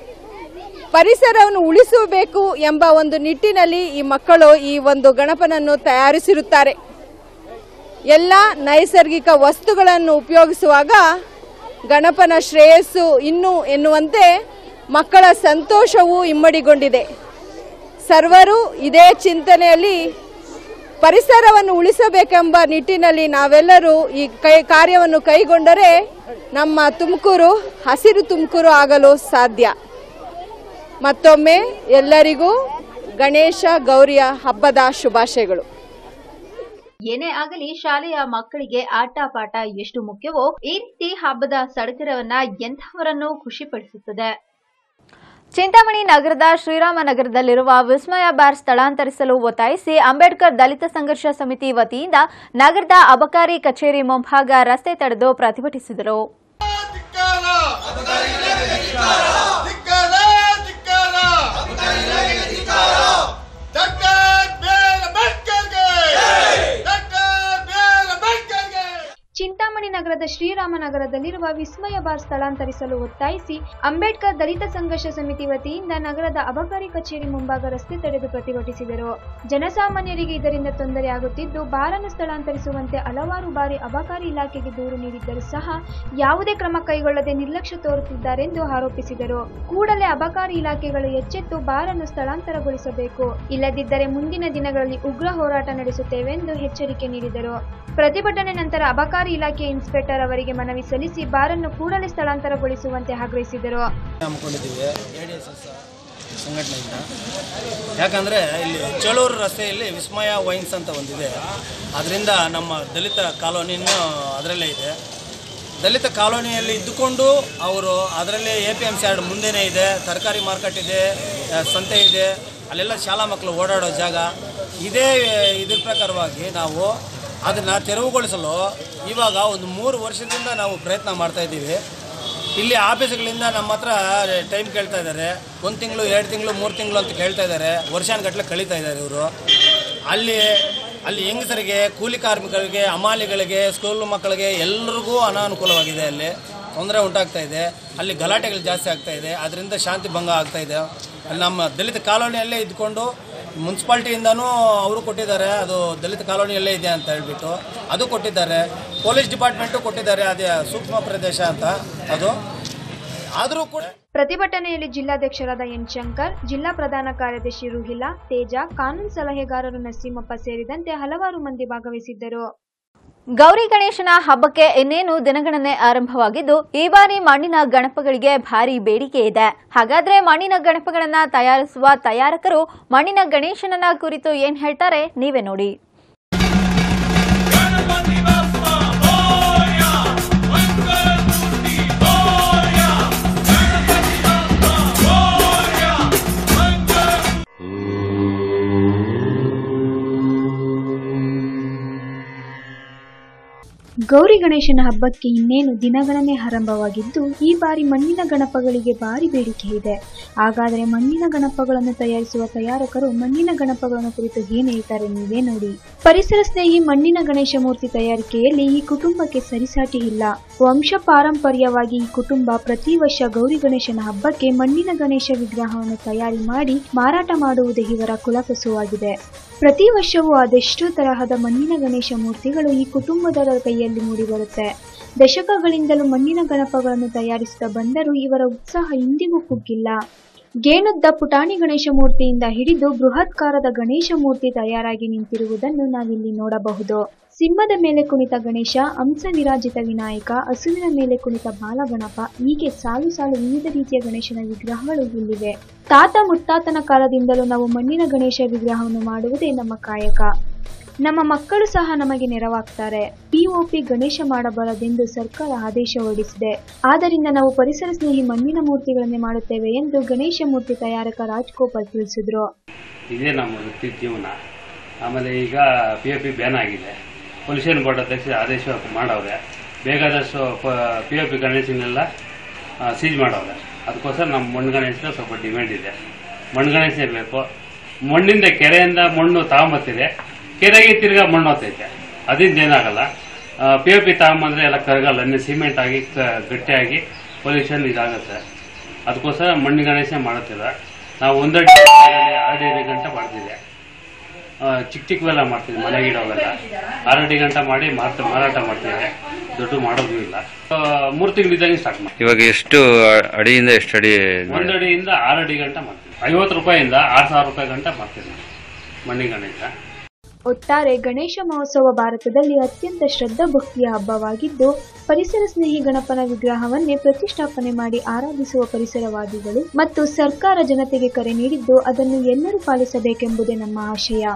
ಪರಿಸರವನ್ನು ಉಳಿಸಬೇಕು ಎಂಬ ಒಂದು ನಿಟ್ಟಿನಲ್ಲಿ ಈ ಮಕ್ಕಳು ಈ ಒಂದು ಗಣಪನನ್ನು ತಯಾರಿಸಿರುತ್ತಾರೆ ಎಲ್ಲ ನೈಸರ್ಗಿಕ ವಸ್ತುಗಳನ್ನು ಉಪಯೋಗಿಸುವಾಗ ಗಣಪನ ಶ್ರೇಯಸ್ಸು ಇನ್ನು ಎನ್ನುವಂತೆ ಮಕ್ಕಳ ಸಂತೋಷವು ಇಮ್ಮಡಿಗೊಂಡಿದೆ ಸರ್ವರು ಇದೇ ಚಿಂತನೆಯಲ್ಲಿ ಪರಿಸರವನ್ನು ಉಳಿಸಬೇಕೆಂಬ ನಿಟ್ಟಿನಲ್ಲಿ ನಾವೆಲ್ಲರೂ ಈ ಕೈ ಕಾರ್ಯವನ್ನು ಕೈಗೊಂಡರೆ ನಮ್ಮ ತುಮಕೂರು ಹಸಿರು ತುಮಕೂರು ಆಗಲು ಸಾಧ್ಯ ಮತ್ತೊಮ್ಮೆ ಎಲ್ಲರಿಗೂ ಗಣೇಶ ಗೌರಿಯ ಹಬ್ಬದ ಶುಭಾಶಯಗಳು ಏನೇ ಆಗಲಿ ಶಾಲೆಯ ಮಕ್ಕಳಿಗೆ ಆಟ ಪಾಠ ಎಷ್ಟು ಮುಖ್ಯವೋ ಈ ರೀತಿ ಹಬ್ಬದ ಸಡಗರವನ್ನ ಎಂಥವರನ್ನೂ ಖುಷಿಪಡಿಸುತ್ತದೆ ಚಿಂತಾಮಣಿ ನಗರದ ಶ್ರೀರಾಮನಗರದಲ್ಲಿರುವ ವಿಸ್ಮಯ ಬಾರ್ ಸ್ಥಳಾಂತರಿಸಲು ಒತ್ತಾಯಿಸಿ ಅಂಬೇಡ್ಕರ್ ದಲಿತ ಸಂಘರ್ಷ ಸಮಿತಿ ವತಿಯಿಂದ ನಗರದ ಅಬಕಾರಿ ಕಚೇರಿ ಮುಂಭಾಗ ರಸ್ತೆ ತಡೆದು ಪ್ರತಿಭಟಿಸಿದರು ಧಿಕ್ಕಾರ ಧಿಕ್ಕಾರ ಧಿಕ್ಕಾರ ಡಾಕ್ಟರ್ ಬಿ ಆರ್ ಅಂಬೇಡ್ಕರ್ಗೆ ಡಾಕ್ಟರ್ ಬಿ ಆರ್ ಅಂಬೇಡ್ಕರ್ಗೆ ಚಿಂತಾಮಣಿ ನಗರದ ಶ್ರೀರಾಮನಗರದಲ್ಲಿರುವ ವಿಸ್ಮಯ ಬಾರ್ ಸ್ಥಳಾಂತರಿಸಲು ಒತ್ತಾಯಿಸಿ ಅಂಬೇಡ್ಕರ್ ದಲಿತ ಸಂಘರ್ಷ ಸಮಿತಿ ವತಿಯಿಂದ ನಗರದ ಅಬಕಾರಿ ಕಚೇರಿ ಮುಂಭಾಗ ರಸ್ತೆ ತಡೆದು ಪ್ರತಿಭಟಿಸಿದರು ಜನಸಾಮಾನ್ಯರಿಗೆ ಇದರಿಂದ ತೊಂದರೆ ಆಗುತ್ತಿದ್ದು ಬಾರನ್ನು ಸ್ಥಳಾಂತರಿಸುವಂತೆ ಹಲವಾರು ಬಾರಿ ಅಬಕಾರಿ ಇಲಾಖೆಗೆ ದೂರು ನೀಡಿದ್ದರೂ ಸಹ ಯಾವುದೇ ಕ್ರಮ ಕೈಗೊಳ್ಳದೆ ನಿರ್ಲಕ್ಷ್ಯ ತೋರುತ್ತಿದ್ದಾರೆಂದು ಆರೋಪಿಸಿದರು ಕೂಡಲೇ ಅಬಕಾರಿ ಇಲಾಖೆಗಳು ಎಚ್ಚೆತ್ತು ಬಾರನ್ನು ಸ್ಥಳಾಂತರಗೊಳಿಸಬೇಕು ಇಲ್ಲದಿದ್ದರೆ ಮುಂದಿನ ದಿನಗಳಲ್ಲಿ ಉಗ್ರ ಹೋರಾಟ ನಡೆಸುತ್ತೇವೆಂದು ಎಚ್ಚರಿಕೆ ನೀಡಿದರು ಪ್ರತಿಭಟನೆ ನಂತರ ಅಬಕಾರಿ ಇಲಾಖೆ ಇನ್ಸ್ಪೆಕ್ಟರ್ ಅವರಿಗೆ ಮನವಿ ಸಲ್ಲಿಸಿ ಬಾರನ್ನು ಕೂಡಲೇ ಸ್ಥಳಾಂತರಗೊಳಿಸುವಂತೆ ಆಗ್ರಹಿಸಿದರು ಹಮ್ಮಿಕೊಂಡಿದ್ದೀವಿ ಎ ಡಿ ಎಸ್ ಎಸ್ ಸಂಘಟನೆಯಿಂದ ಯಾಕಂದರೆ ಇಲ್ಲಿ ಚಳೂರು ರಸ್ತೆಯಲ್ಲಿ ವಿಸ್ಮಯ ವೈನ್ಸ್ ಅಂತ ಒಂದಿದೆ ಅದರಿಂದ ನಮ್ಮ ದಲಿತ ಕಾಲೋನಿನೂ ಅದರಲ್ಲೇ ಇದೆ ದಲಿತ ಕಾಲೋನಿಯಲ್ಲಿ ಇದ್ದುಕೊಂಡು ಅವರು ಅದರಲ್ಲೇ A P M C yard ಮುಂದೆನೇ ಇದೆ ತರಕಾರಿ ಮಾರ್ಕೆಟ್ ಇದೆ ಆ, ಸಂತೆ ಇದೆ ಅಲ್ಲೆಲ್ಲ ಶಾಲಾ ಮಕ್ಕಳು ಓಡಾಡೋ ಜಾಗ ಇದೇ ಇದ್ರ ಪ್ರಕಾರವಾಗಿ ನಾವು ಅದನ್ನು ತೆರವುಗೊಳಿಸಲು ಇವಾಗ ಒಂದು ಮೂರು ವರ್ಷದಿಂದ ನಾವು ಪ್ರಯತ್ನ ಮಾಡ್ತಾ ಇದ್ದೀವಿ ಇಲ್ಲಿ ಆಫೀಸ್ಗಳಿಂದ ನಮ್ಮ ಹತ್ರ ಟೈಮ್ ಕೇಳ್ತಾ ಇದ್ದಾರೆ ಒಂದು ತಿಂಗಳು ಎರಡು ತಿಂಗಳು ಮೂರು ತಿಂಗಳು ಅಂತ ಕೇಳ್ತಾ ಇದ್ದಾರೆ ವರ್ಷಾನುಗಟ್ಟಲೆ ಕಳೀತಾ ಇದ್ದಾರೆ ಇವರು ಅಲ್ಲಿ ಅಲ್ಲಿ ಹೆಂಗಸರಿಗೆ ಕೂಲಿ ಕಾರ್ಮಿಕರಿಗೆ ಹಮಾಲಿಗಳಿಗೆ ಸ್ಕೂಲ್ ಮಕ್ಕಳಿಗೆ ಎಲ್ರಿಗೂ ಅನಾನುಕೂಲವಾಗಿದೆ ಅಲ್ಲಿ ತೊಂದರೆ ಉಂಟಾಗ್ತಾ ಇದೆ ಅಲ್ಲಿ ಗಲಾಟೆಗಳು ಜಾಸ್ತಿ ಆಗ್ತಾ ಇದೆ ಅದರಿಂದ ಶಾಂತಿ ಭಂಗ ಆಗ್ತಾ ಇದೆ ಅಲ್ಲಿ ನಮ್ಮ ದಲಿತ ಕಾಲೋನಿಯಲ್ಲೇ ಇದ್ಕೊಂಡು ಮುನ್ಸಿಪಾಲ್ಟಿಯಿಂದನೂ ಅವರು ಕೊಟ್ಟಿದ್ದಾರೆ ಅದು ದಲಿತ ಕಾಲೋನಿಯಲ್ಲೇ ಇದೆ ಅಂತ ಹೇಳ್ಬಿಟ್ಟು ಅದು ಕೊಟ್ಟಿದ್ದಾರೆ ಪೊಲೀಸ್ ಡಿಪಾರ್ಟ್ಮೆಂಟು ಕೊಟ್ಟಿದ್ದಾರೆ ಅದೇ ಸೂಕ್ಷ್ಮ ಪ್ರದೇಶ ಅಂತ ಅದು ಆದರೂ ಕೂಡ ಪ್ರತಿಭಟನೆಯಲ್ಲಿ ಜಿಲ್ಲಾಧ್ಯಕ್ಷರಾದ ಎನ್ ಶಂಕರ್ ಜಿಲ್ಲಾ ಪ್ರಧಾನ ಕಾರ್ಯದರ್ಶಿ ರುಹಿಲಾ ತೇಜ ಕಾನೂನು ಸಲಹೆಗಾರರು ನರಸಿಂಹಪ್ಪ ಸೇರಿದಂತೆ ಹಲವಾರು ಮಂದಿ ಭಾಗವಹಿಸಿದ್ದರು ಗೌರಿ ಗಣೇಶನ ಹಬ್ಬಕ್ಕೆ ಇನ್ನೇನು ದಿನಗಣನೆ ಆರಂಭವಾಗಿದ್ದು ಈ ಬಾರಿ ಮಣ್ಣಿನ ಗಣಪಗಳಿಗೆ ಭಾರಿ ಬೇಡಿಕೆ ಇದೆ ಹಾಗಾದ್ರೆ ಮಣ್ಣಿನ ಗಣಪಗಳನ್ನ ತಯಾರಿಸುವ ತಯಾರಕರು ಮಣ್ಣಿನ ಗಣೇಶನನ್ನ ಕುರಿತು ಏನ್ ಹೇಳ್ತಾರೆ ನೀವೇ ನೋಡಿ ಗೌರಿ ಗಣೇಶನ ಹಬ್ಬಕ್ಕೆ ಇನ್ನೇನು ದಿನಗಣನೆ ಆರಂಭವಾಗಿದ್ದು ಈ ಬಾರಿ ಮಣ್ಣಿನ ಗಣಪಗಳಿಗೆ ಭಾರಿ ಬೇಡಿಕೆ ಇದೆ ಹಾಗಾದರೆ ಮಣ್ಣಿನ ಗಣಪಗಳನ್ನು ತಯಾರಿಸುವ ತಯಾರಕರು ಮಣ್ಣಿನ ಗಣಪಗಳನ್ನು ಕುರಿತು ಏನ್ ಹೇಳ್ತಾರೆ ನೀವೇ ನೋಡಿ ಪರಿಸರ ಸ್ನೇಹಿ ಮಣ್ಣಿನ ಗಣೇಶ ಮೂರ್ತಿ ತಯಾರಿಕೆಯಲ್ಲಿ ಈ ಕುಟುಂಬಕ್ಕೆ ಸರಿಸಾಟಿ ಇಲ್ಲ ವಂಶ ಪಾರಂಪರ್ಯವಾಗಿ ಈ ಕುಟುಂಬ ಪ್ರತಿ ವರ್ಷ ಗೌರಿ ಗಣೇಶನ ಹಬ್ಬಕ್ಕೆ ಮಣ್ಣಿನ ಗಣೇಶ ವಿಗ್ರಹವನ್ನು ತಯಾರಿ ಮಾಡಿ ಮಾರಾಟ ಮಾಡುವುದೇ ಇವರ ಕುಲಕಸುವಾಗಿದೆ ಪ್ರತಿ ವರ್ಷವೂ ಅದೆಷ್ಟೋ ತರಹದ ಮಣ್ಣಿನ ಗಣೇಶ ಮೂರ್ತಿಗಳು ಈ ಕುಟುಂಬದವರ ಕೈಯಲ್ಲಿ ಮೂಡಿಬರುತ್ತೆ ದಶಕಗಳಿಂದಲೂ ಮಣ್ಣಿನ ಗಣಪಗಳನ್ನು ತಯಾರಿಸುತ್ತಾ ಬಂದರೂ ಇವರ ಉತ್ಸಾಹ ಇಂದಿಗೂ ಕುಗ್ಗಿಲ್ಲ ಗೇಣುದ್ದ ಪುಟಾಣಿ ಗಣೇಶ ಮೂರ್ತಿಯಿಂದ ಹಿಡಿದು ಬೃಹತ್ಕಾರದ ಗಣೇಶ ಮೂರ್ತಿ ತಯಾರಾಗಿ ನಿಂತಿರುವುದನ್ನು ನಾವಿಲ್ಲಿ ನೋಡಬಹುದು ಸಿಂಹದ ಮೇಲೆ ಕುಣಿತ ಗಣೇಶ ಹಂಸ ವಿರಾಜಿತ ವಿನಾಯಕ ಹಸುವಿನ ಮೇಲೆ ಕುಣಿತ ಬಾಲಗಣಪ ಹೀಗೆ ಸಾಲು ಸಾಲು ವಿವಿಧ ರೀತಿಯ ಗಣೇಶನ ವಿಗ್ರಹಗಳು ಇಲ್ಲಿವೆ ತಾತ ಮುತ್ತಾತನ ಕಾಲದಿಂದಲೂ ನಾವು ಮಣ್ಣಿನ ಗಣೇಶ ವಿಗ್ರಹವನ್ನು ಮಾಡುವುದೇ ನಮ್ಮ ಕಾಯಕ ನಮ್ಮ ಮಕ್ಕಳು ಸಹ ನಮಗೆ ನೆರವಾಗ್ತಾರೆ ಪಿಒಪಿ ಗಣೇಶ ಮಾಡಬಾರದೆಂದು ಸರ್ಕಾರ ಆದೇಶ ಹೊರಡಿಸಿದೆ ಆದ್ದರಿಂದ ನಾವು ಪರಿಸರ ಸ್ನೇಹಿ ಮಣ್ಣಿನ ಮೂರ್ತಿಗಳನ್ನೇ ಮಾಡುತ್ತೇವೆ ಎಂದು ಗಣೇಶ ಮೂರ್ತಿ ತಯಾರಕ ರಾಜ್ಗೋಪಾಲ್ ತಿಳಿಸಿದ್ರು ಇದೇ ನಮ್ಮ ವೃತ್ತಿ ಜೀವನ ಆಮೇಲೆ ಈಗ ಪಿ ಎಫ್ ಪಿ ಬ್ಯಾನ್ ಆಗಿದೆ ಪೊಲ್ಯೂಷನ್ ಬೋರ್ಡ್ ಅಧ್ಯಕ್ಷ ಆದೇಶ ಮಾಡವ್ರೆ ಬೇಕಾದಷ್ಟು ಪಿ ಎಫ್ ಪಿ ಗಣೇಶನೆಲ್ಲ ಸೀಜ್ ಮಾಡವ್ರೆ ಅದಕ್ಕೋಸ್ಕರ ನಮ್ಮ ಮಣ್ಣು ಗಣೇಶನ ಸ್ವಲ್ಪ ಡಿಮ್ಯಾಂಡ್ ಇದೆ ಮಣ್ಣು ಗಣೇಶ ಬೇಕು ಮಣ್ಣಿಂದ ಕೆರೆಯಿಂದ ಮಣ್ಣು ತಗೊಂಬತ್ತಿದೆ ಕೆರೆಗೆ ತಿರ್ಗಾ ಮಣ್ಣು ಹೋಗ್ತೈತೆ ಅದರಿಂದ ಏನಾಗಲ್ಲ ಪಿ ಎಫ್ ಪಿ ತಗೊಂಬಂದ್ರೆ ಎಲ್ಲ ಕರಗಲ್ಲ ಇನ್ನೂ ಸಿಮೆಂಟ್ ಆಗಿ ಕ- ಗಟ್ಟಿಯಾಗಿ ಪೊಲ್ಯೂಷನ್ ಇದಾಗುತ್ತೆ ಅದಕ್ಕೋಸ್ಕರ ಮಣ್ಣು ಗಣೇಶ ಮಾಡುತ್ತಿಲ್ಲ ನಾವು ಒಂದಡಿ ಆರಡಿ ಗಂಟೆ ಮಾಡ್ತಿದ್ದೆ ಆ, ಚಿಕ್ಕ ಚಿಕ್ಕವೆಲ್ಲ ಮಾಡ್ತೀವಿ ಮನೆಗೆ ಇಡೋವೆಲ್ಲ ಆರಡಿ ಗಂಟೆ ಮಾಡಿ ಮಾರ್ತ ಮಾರಾಟ ಮಾಡ್ತೀವಿ ದೊಡ್ಡ ಮಾಡೋದು ಇಲ್ಲ ಆ, ಮೂರು ತಿಂಗಳಿದ್ದಂಗೆ ಸ್ಟಾರ್ಟ್ ಮಾಡ್ತೀವಿ ಇವಾಗ ಎಷ್ಟು ಅಡಿಯಿಂದ ಎಷ್ಟು ಅಡಿ ಒಂದಡಿಯಿಂದ ಆರಡಿ ಗಂಟೆ ಮಾಡ್ತೀವಿ ಐವತ್ತು ರೂಪಾಯಿಂದ ಆರು ಸಾವಿರ ರೂಪಾಯಿ ಗಂಟೆ ಮಾಡ್ತೀವಿ ನಾವು ಮಣ್ಣಿನ ಗಣೇಶ ಒಟ್ಟಾರೆ ಗಣೇಶ ಮಹೋತ್ಸವ ಭಾರತದಲ್ಲಿ ಅತ್ಯಂತ ಶ್ರದ್ಧಾ ಭಕ್ತಿಯ ಹಬ್ಬವಾಗಿದ್ದು ಪರಿಸರ ಸ್ನೇಹಿ ಗಣಪನ ವಿಗ್ರಹವನ್ನೇ ಪ್ರತಿಷ್ಠಾಪನೆ ಮಾಡಿ ಆರಾಧಿಸುವ ಪರಿಸರವಾದಿಗಳು ಮತ್ತು ಸರ್ಕಾರ ಜನತೆಗೆ ಕರೆ ನೀಡಿದ್ದು ಅದನ್ನು ಎಲ್ಲರೂ ಪಾಲಿಸಬೇಕೆಂಬುದೇ ನಮ್ಮ ಆಶಯ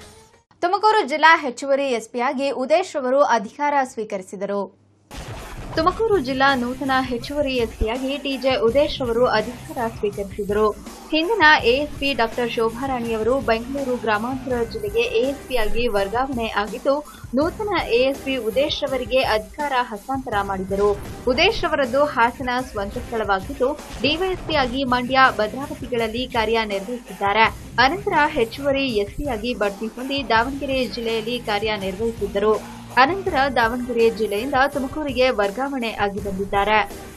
ತುಮಕೂರು ಜಿಲ್ಲಾ ಹೆಚ್ಚುವರಿ ಎಸ್ಪಿಯಾಗಿ ಉದೇಶ್ ರವರು ಅಧಿಕಾರ ಸ್ವೀಕರಿಸಿದರು ತುಮಕೂರು ಜಿಲ್ಲಾ ನೂತನ ಹೆಚ್ಚುವರಿ ಎಸ್ಪಿಯಾಗಿ ಟಿಜೆ ಉದೇಶ್ ಅವರು ಅಧಿಕಾರ ಸ್ವೀಕರಿಸಿದರು ಹಿಂದಿನ ಎಎಸ್ಪಿ ಡಾಕ್ಟರ್ ಶೋಭಾರಾಣಿಯವರು ಬೆಂಗಳೂರು ಗ್ರಾಮಾಂತರ ಜಿಲ್ಲೆಗೆ ಎಎಸ್ಪಿಯಾಗಿ ವರ್ಗಾವಣೆ ಆಗಿದ್ದು ನೂತನ ಎಎಸ್ಪಿ ಉದೇಶ್ ರವರಿಗೆ ಅಧಿಕಾರ ಹಸ್ತಾಂತರ ಮಾಡಿದರು ಉದೇಶ್ ರವರದ್ದು ಹಾಸನ ಸ್ವಂತ ಸ್ಥಳವಾಗಿದ್ದು ಡಿವೈಎಸ್ಪಿಯಾಗಿ ಮಂಡ್ಯ ಭದ್ರಾವತಿಗಳಲ್ಲಿ ಕಾರ್ಯನಿರ್ವಹಿಸಿದ್ದಾರೆ ಅನಂತರ ಹೆಚ್ಚುವರಿ ಎಸ್ಪಿಯಾಗಿ ಬಡ್ತಿ ಹೊಂದಿ ದಾವಣಗೆರೆ ಜಿಲ್ಲೆಯಲ್ಲಿ ಕಾರ್ಯನಿರ್ವಹಿಸಿದ್ದರು ಅನಂತರ ದಾವಣಗೆರೆ ಜಿಲ್ಲೆಯಿಂದ ತುಮಕೂರಿಗೆ ವರ್ಗಾವಣೆ ಆಗಿ ಬಂದಿದ್ದಾರೆ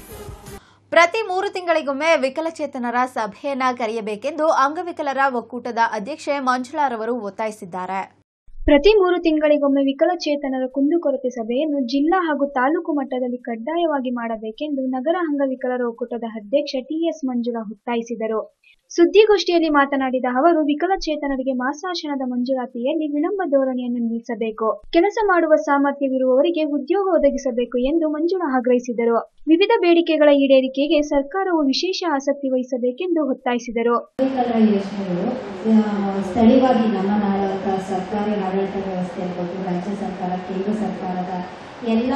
ಪ್ರತಿ ಮೂರು ತಿಂಗಳಿಗೊಮ್ಮೆ ವಿಕಲಚೇತನರ ಸಭೆಯನ್ನ ಕರೆಯಬೇಕೆಂದು ಅಂಗವಿಕಲರ ಒಕ್ಕೂಟದ ಅಧ್ಯಕ್ಷೆ ಮಂಜುಳಾರವರು ಒತ್ತಾಯಿಸಿದ್ದಾರೆ ಪ್ರತಿ ಮೂರು ತಿಂಗಳಿಗೊಮ್ಮೆ ವಿಕಲಚೇತನರ ಕುಂದುಕೊರತೆ ಸಭೆಯನ್ನು ಜಿಲ್ಲಾ ಹಾಗೂ ತಾಲೂಕು ಮಟ್ಟದಲ್ಲಿ ಕಡ್ಡಾಯವಾಗಿ ಮಾಡಬೇಕೆಂದು ನಗರ ಅಂಗವಿಕಲರ ಒಕ್ಕೂಟದ ಅಧ್ಯಕ್ಷ ಟಿಎಸ್ ಮಂಜುಳಾ ಒತ್ತಾಯಿಸಿದರು ಸುದ್ದಿಗೋಷ್ಠಿಯಲ್ಲಿ ಮಾತನಾಡಿದ ಅವರು ವಿಕಲಚೇತನರಿಗೆ ಮಾಸಾಶನದ ಮಂಜೂರಾತಿಯಲ್ಲಿ ವಿಳಂಬ ಧೋರಣೆಯನ್ನು ನಿಲ್ಲಿಸಬೇಕು ಕೆಲಸ ಮಾಡುವ ಸಾಮರ್ಥ್ಯವಿರುವವರಿಗೆ ಉದ್ಯೋಗ ಒದಗಿಸಬೇಕು ಎಂದು ಮಂಜುಳಾ ಆಗ್ರಹಿಸಿದರು ವಿವಿಧ ಬೇಡಿಕೆಗಳ ಈಡೇರಿಕೆಗೆ ಸರ್ಕಾರವು ವಿಶೇಷ ಆಸಕ್ತಿ ವಹಿಸಬೇಕೆಂದು ಒತ್ತಾಯಿಸಿದರು ಅಂಬೇಡ್ಕರ್ ಯೋಜನೆಗಳು ಆ, ಸ್ಥಳೀಯವಾಗಿ ನಮ್ಮ ನಾಡಳಿತ ಸರ್ಕಾರಿ ಆಡಳಿತ ವ್ಯವಸ್ಥೆ ಇರ್ಬೋದು ರಾಜ್ಯ ಸರ್ಕಾರ ಕೇಂದ್ರ ಸರ್ಕಾರದ ಎಲ್ಲ